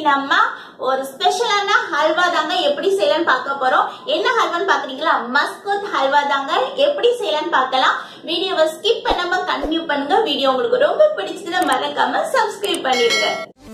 நம்ம ஒரு ஸ்பெஷலான ஹல்வா தாங்க எப்படி செய்யலாம்னு பார்க்க போறோம் என்ன ஹல்வான்னு பாக்குறீங்களா மஸ்கோத் ஹல்வா தாங்க எப்படி செய்யலாம்னு பார்க்கலாம் வீடியோவை ஸ்கிப் பண்ணாம கண்டினியூ பண்ணுங்க வீடியோ உங்களுக்கு ரொம்ப பிடிச்சதுன்னா மறக்காம சப்ஸ்கிரைப் பண்ணிருங்க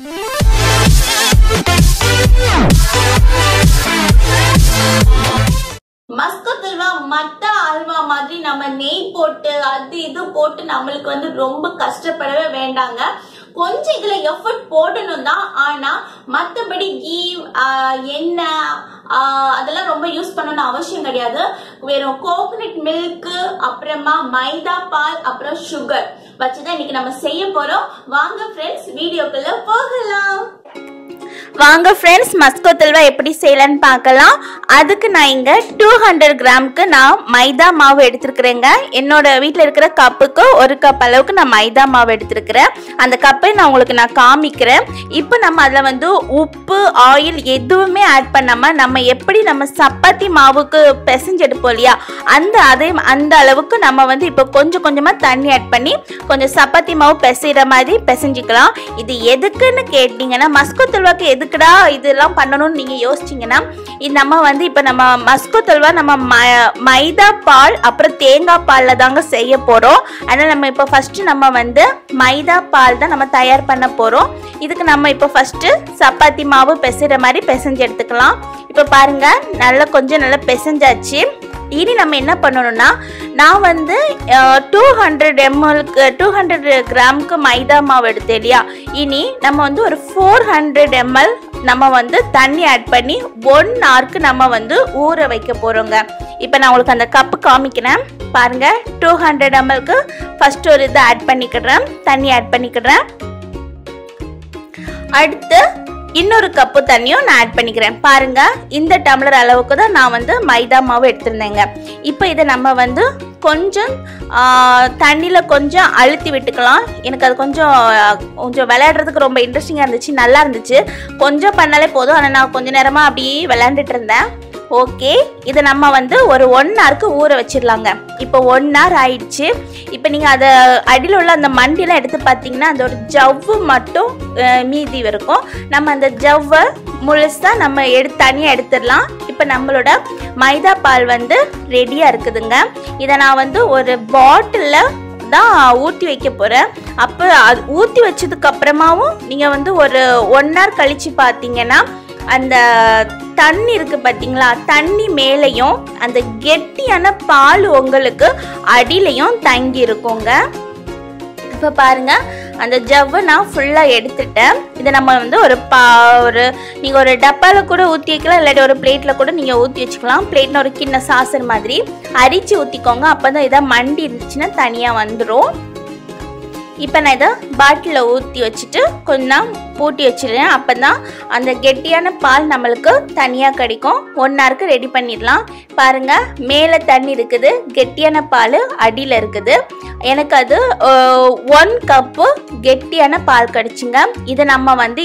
மஸ்கத் அல்வா மத்த அல்வா மாதிரி நம்ம நெய் போட்டு அது இது போட்டு நம்மளுக்கு வந்து ரொம்ப கஷ்டப்படவே வேண்டாங்க கொஞ்சம் இதுல எஃபர்ட் போடணும் தான் ஆனா மத்தபடி கீ எண்ணெய் ஆஹ், அதெல்லாம் ரொம்ப யூஸ் பண்ணணும்னு அவசியம் கிடையாது வெறும் கோகனட் மில்க் அப்புறமா மைதா பால் அப்புறம் சுகர் வச்சுதான் இன்னைக்கு நம்ம செய்ய போறோம் வாங்க ஃப்ரெண்ட்ஸ் வீடியோக்குள்ள போகலாம் வாங்க ஃப்ரெண்ட்ஸ் மஸ்கோத் அல்வா எப்படி செய்யலான்னு பார்க்கலாம் அதுக்கு நான் இங்க டூ ஹண்ட்ரட் கிராமுக்கு நான் மைதா மாவு எடுத்திருக்கிறேங்க என்னோட வீட்டில் இருக்கிற கப்புக்கு ஒரு கப் அளவுக்கு நான் மைதா மாவு எடுத்திருக்கிறேன் அந்த கப்பை நான் உங்களுக்கு நான் காமிக்கிறேன் இப்போ நம்ம அதில் வந்து உப்பு ஆயில் எதுவுமே ஆட் பண்ணாமல் நம்ம எப்படி நம்ம சப்பாத்தி மாவுக்கு பிசைஞ்செடுப்போம் இல்லையா அந்த அதே அந்த அளவுக்கு நம்ம வந்து இப்போ கொஞ்சம் கொஞ்சமாக தண்ணி ஆட் பண்ணி கொஞ்சம் சப்பாத்தி மாவு பிசைகிற மாதிரி பிசைஞ்சிக்கலாம் இது எதுக்குன்னு கேட்டிங்கன்னா மஸ்கோ தல்வாக்கு எதுக்குடா இதெல்லாம் பண்ணணும்னு நீங்கள் யோசிச்சிங்கன்னா இது நம்ம வந்து இப்போ நம்ம மஸ்கோ தல்வா நம்ம ம- மைதா பால் அப்புறம் தேங்காய் பாலில் தாங்க செய்ய போகிறோம் அதனால் நம்ம இப்போ ஃபஸ்ட்டு நம்ம வந்து மைதா பால் தான் நம்ம தயார் பண்ண போகிறோம் இதுக்கு நம்ம இப்போ ஃபஸ்ட்டு சப்பாத்தி மாவு பிசைகிற மாதிரி பிசைஞ்சு எடுத்துக்கலாம் இப்போ பாருங்க நல்லா கொஞ்சம் நல்லா பிசைஞ்சாச்சு இனி நம்ம என்ன பண்ணணும்னா நான் வந்து டூ ஹண்ட்ரட் எம்எல்க்கு டூ ஹண்ட்ரட் கிராமுக்கு மைதா மாவு எடுத்தேன் இல்லையா இனி நம்ம வந்து ஒரு ஃபோர் ஹண்ட்ரட் எம்எல் நம்ம வந்து தண்ணி ஆட் பண்ணி ஒன் ஹவருக்கு நம்ம வந்து ஊற வைக்க போகிறோங்க இப்போ நான் உங்களுக்கு அந்த கப்பு காமிக்கிறேன் பாருங்க டூ ஹண்ட்ரட் எம்எல்க்கு ஃபர்ஸ்ட் ஒரு இது ஆட் பண்ணிக்கிறேன் தண்ணி ஆட் பண்ணிக்கிறேன் அடுத்து இன்னொரு கப்பு தண்ணியும் நான் ஆட் பண்ணிக்கிறேன் பாருங்க இந்த டம்ளர் அளவுக்கு தான் நான் வந்து மைதா மாவு எடுத்திருந்தேங்க இப்போ இதை நம்ம வந்து கொஞ்சம் தண்ணியில் கொஞ்சம் அழுத்தி விட்டுக்கலாம் எனக்கு அது கொஞ்சம் ஆ, கொஞ்சம் விளையாடுறதுக்கு ரொம்ப இன்ட்ரெஸ்டிங்காக இருந்துச்சு நல்லா இருந்துச்சு கொஞ்சம் பண்ணாலே போதும் ஆனால் நான் கொஞ்ச நேரமாக அப்படியே விளையாண்டுட்டு இருந்தேன் ஓகே இதை நம்ம வந்து ஒரு ஒன் ஹவருக்கு ஊற வச்சிடலாங்க இப்போ ஒன் ஹவர் ஆயிடுச்சு இப்போ நீங்கள் அதை அடியில் உள்ள அந்த மண்டிலாம் எடுத்து பார்த்தீங்கன்னா அந்த ஒரு ஜவ்வு மட்டும் அஹ், மீதி இருக்கும் நம்ம அந்த ஜவ்வை முழுசாக நம்ம எடுத்து தனியாக எடுத்துடலாம் இப்போ நம்மளோட மைதா பால் வந்து ரெடியாக இருக்குதுங்க இதை நான் வந்து ஒரு பாட்டிலில் தான் ஊற்றி வைக்க போகிறேன் அப்போ அது ஊற்றி வச்சதுக்கு அப்புறமாவும் நீங்கள் வந்து ஒரு ஒன் ஹவர் கழித்து பார்த்தீங்கன்னா அந்த தண்ணி இருக்கு பார்த்தீங்களா தண்ணி மேலேயும் அந்த கெட்டியான பால் உங்களுக்கு அடியிலையும் தங்கி இருக்குங்க இப்போ பாருங்க அந்த ஜவ்வை நான் ஃபுல்லாக எடுத்துட்டேன் இதை நம்ம வந்து ஒரு பா ஒரு நீங்கள் ஒரு டப்பாவில் கூட ஊற்றி வைக்கலாம் இல்லாட்டி ஒரு பிளேட்டில் கூட நீங்கள் ஊற்றி வச்சுக்கலாம் பிளேட்னு ஒரு கிண்ண சாசர் மாதிரி அரிச்சு ஊற்றிக்கோங்க அப்போ தான் இதாக மண்டி இருந்துச்சுன்னா தனியாக வந்துடும் இப்போ நான் இதை பாட்டிலில் ஊற்றி வச்சுட்டு கொஞ்சம் பூட்டி வச்சிடுறேன் அப்போ தான் அந்த கெட்டியான பால் நம்மளுக்கு தனியாக கிடைக்கும் ஒன் ஹவருக்கு ரெடி பண்ணிடலாம் பாருங்கள் மேலே தண்ணி இருக்குது கெட்டியான பால் அடியில் இருக்குது எனக்கு அது ஒன் கப்பு கெட்டியான பால் கிடச்சிங்க இதை நம்ம வந்து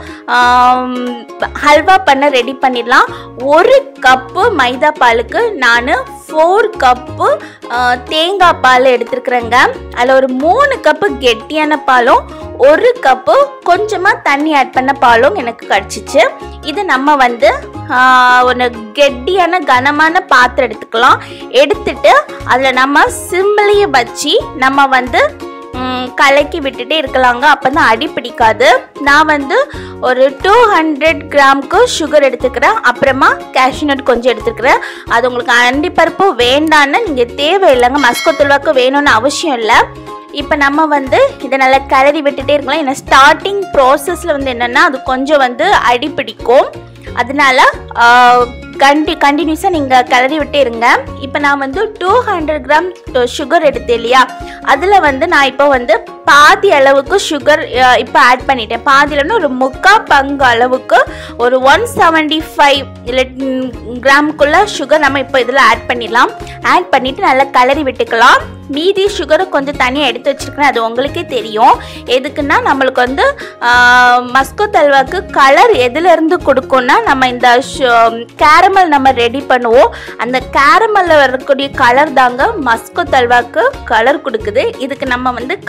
இப்போது ஹல்வா பண்ண ரெடி பண்ணிடலாம் ஒரு கப்பு மைதா பாலுக்கு நான் ஃபோர் கப்பு தேங்காய் பால் எடுத்துருக்குறேங்க அதில் ஒரு மூணு கப்பு கெட்டியான பாலும் ஒரு கப்பு கொஞ்சமாக தண்ணி ஆட் பண்ண பாலும் எனக்கு கிடச்சிச்சு இது நம்ம வந்து ஆஹ், ஒரு கெட்டியான கனமான பாத்திரம் எடுத்துக்கலாம் எடுத்துட்டு அதில் நம்ம சிம்பிளையே வச்சு நம்ம வந்து ம், கலக்கி விட்டுட்டே இருக்கலாங்க அப்போ தான் அடி பிடிக்காது நான் வந்து ஒரு டூ ஹண்ட்ரட் கிராமுக்கு சுகர் எடுத்துக்கிறேன் அப்புறமா கேஷ்யூநட் கொஞ்சம் எடுத்துக்கிறேன் அது உங்களுக்கு அண்டிப்பருப்பு வேண்டான்னு நீங்கள் தேவையில்லைங்க மஸ்கோ துள்வாக்கு வேணும்னு அவசியம் இல்லை இப்போ நம்ம வந்து இதை நல்லா கிளறி விட்டுட்டே இருக்கலாம் ஏன்னா ஸ்டார்டிங் ப்ராசஸில் வந்து என்னென்னா அது கொஞ்சம் வந்து அடி பிடிக்கும் அதனால கண்டி கண்டினியூஸாக நீங்கள் கிளறி விட்டே இருங்க இப்போ நான் வந்து டூ ஹண்ட்ரட் கிராம் சுகர் எடுத்தேன் இல்லையா அதில் வந்து நான் இப்போ வந்து பாதி அளவுக்கு சுகர் இப்போ ஆட் பண்ணிட்டேன் பாதியிலன்னு ஒரு முக்கா பங்கு அளவுக்கு ஒரு ஒன் செவன்டி ஃபைவ் இல்லை கிராமுக்குள்ள சுகர் நம்ம இப்போ இதில் ஆட் பண்ணிடலாம் ஆட் பண்ணிவிட்டு நல்லா கிளறி விட்டுக்கலாம் மீதி சுகரை கொஞ்சம் தனியாக எடுத்து வச்சிருக்கிறேன் அது உங்களுக்கே தெரியும் எதுக்குன்னா நம்மளுக்கு வந்து மஸ்கோ தல்வாக்கு கலர் எதுலேருந்து கொடுக்கும்னா நம்ம இந்த கேரமல் நம்ம ரெடி பண்ணுவோம் அந்த கேரமலில் வரக்கூடிய கலர் தாங்க மஸ்கோ தல்வாக்கு கலர் கொடுக்குது இதுக்கு நம்ம வந்து கலர்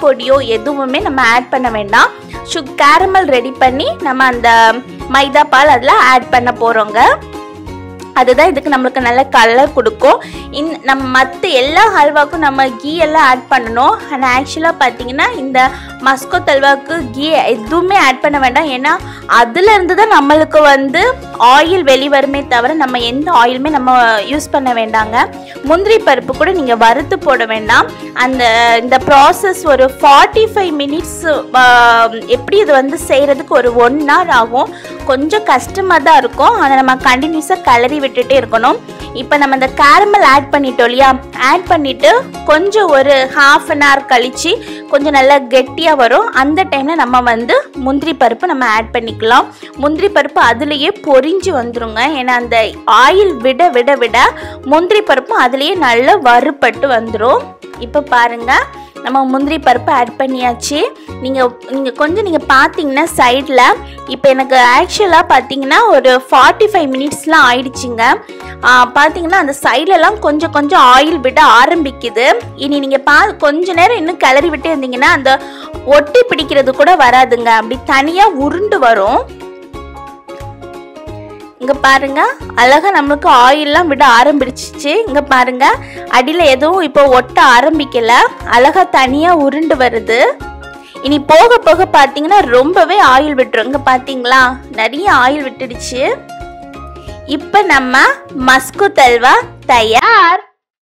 பொடியோ எதுவுமே நம்ம ஆட் பண்ண வேண்டாம் சு கேரமல் ரெடி பண்ணி நம்ம அந்த மைதா பால் அதில் ஆட் பண்ண போகிறோங்க அதுதான் இதுக்கு நம்மளுக்கு நல்ல கலர் கொடுக்கும் இன் நம்ம மற்ற எல்லா ஹல்வாக்கும் நம்ம கீ எல்லாம் ஆட் பண்ணணும் ஆனால் ஆக்சுவலாக பார்த்தீங்கன்னா இந்த மஸ்கோ தல்வாவுக்கு கீ எதுவுமே ஆட் பண்ண வேண்டாம் ஏன்னா அதுலேருந்து தான் நம்மளுக்கு வந்து ஆயில் வெளிவருமே தவிர நம்ம எந்த ஆயிலுமே நம்ம யூஸ் பண்ண வேண்டாங்க முந்திரி பருப்பு கூட நீங்கள் வறுத்து போட வேண்டாம் அந்த இந்த ப்ராசஸ் ஒரு ஃபார்ட்டி ஃபைவ் மினிட்ஸ் எப்படி இது வந்து செய்கிறதுக்கு ஒரு ஒன் ஹவர் ஆகும் கொஞ்சம் கஷ்டமாக தான் இருக்கும் அதை நம்ம கண்டினியூஸாக கிளறி விட்டுட்டே இருக்கணும் இப்போ நம்ம இந்த கேரமல் ஆட் பண்ணிட்டோம் இல்லையா ஆட் பண்ணிவிட்டு கொஞ்சம் ஒரு ஹாஃப் அன் ஹவர் கழித்து கொஞ்சம் நல்லா கெட்டியாக வரும் அந்த டைமில் நம்ம வந்து முந்திரி பருப்பு நம்ம ஆட் பண்ணிக்கலாம் முந்திரி பருப்பு அதுலேயே பொரிஞ்சு வந்துருங்க ஏன்னா அந்த ஆயில் விட விட விட முந்திரி பருப்பும் அதுலேயே நல்லா வறுபட்டு வந்துடும் இப்போ பாருங்கள் நம்ம முந்திரி பருப்பு ஆட் பண்ணியாச்சு நீங்கள் நீங்கள் கொஞ்சம் நீங்கள் பார்த்தீங்கன்னா சைடில் இப்போ எனக்கு ஆக்சுவலாக பார்த்தீங்கன்னா ஒரு ஃபார்ட்டி ஃபைவ் மினிட்ஸ்லாம் ஆயிடுச்சுங்க ஆ, பார்த்தீங்கன்னா அந்த சைட்லலாம் கொஞ்சம் கொஞ்சம் ஆயில் விட ஆரம்பிக்குது இனி நீங்கள் பா கொஞ்ச நேரம் இன்னும் கிளறி விட்டு இருந்தீங்கன்னா அந்த ஒட்டி பிடிக்கிறது கூட வராதுங்க அப்படி தனியாக உருண்டு வரும் இங்க பாருங்க அழகா நம்மளுக்கு ஆயில்லாம் விட ஆரம்பிச்சிச்சு இங்க பாருங்க அடியில எதுவும் இப்போ ஒட்ட ஆரம்பிக்கல அழகா தனியா உருண்டு வருது இனி போக போக பார்த்தீங்கன்னா ரொம்பவே ஆயில் விட்டுரும் இங்க பாத்தீங்களா நிறைய ஆயில் விட்டுடுச்சு இப்போ நம்ம மஸ்கு தல்வா தயார்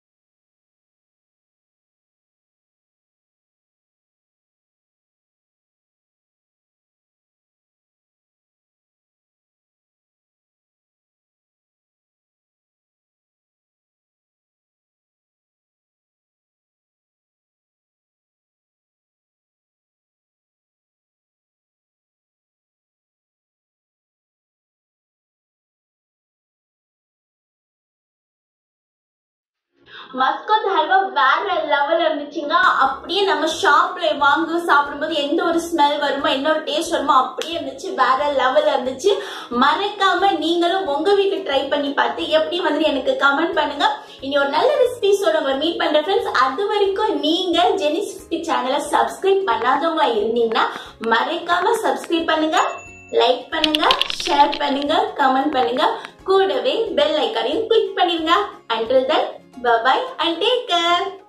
மஸ்கத் ஹல்வா வேற லெவல்ல இருந்துச்சுங்க அப்படியே நம்ம ஷாப்ல வாங்கி சாப்பிடும்போது எந்த ஒரு ஸ்மெல் வருமோ என்ன ஒரு டேஸ்ட் வருமோ அப்படியே இருந்துச்சு வேற லெவல்ல இருந்துச்சு மறக்காம நீங்களும் உங்க வீட்டுல ட்ரை பண்ணி பார்த்து எப்படி வந்து எனக்கு கமெண்ட் பண்ணுங்க இனி ஒரு நல்ல ரெசிபிஸோட உங்களை மீட் பண்ற ஃப்ரெண்ட்ஸ் அது வரைக்கும் நீங்க ஜெனிஸ் சேனலை சப்ஸ்கிரைப் பண்ணாதவங்களா இருந்தீங்கன்னா மறக்காம சப்ஸ்கிரைப் பண்ணுங்க லைக் பண்ணுங்க ஷேர் பண்ணுங்க கமெண்ட் பண்ணுங்க கூடவே பெல் ஐக்கானையும் கிளிக் பண்ணிருங்க until then bye bye and take care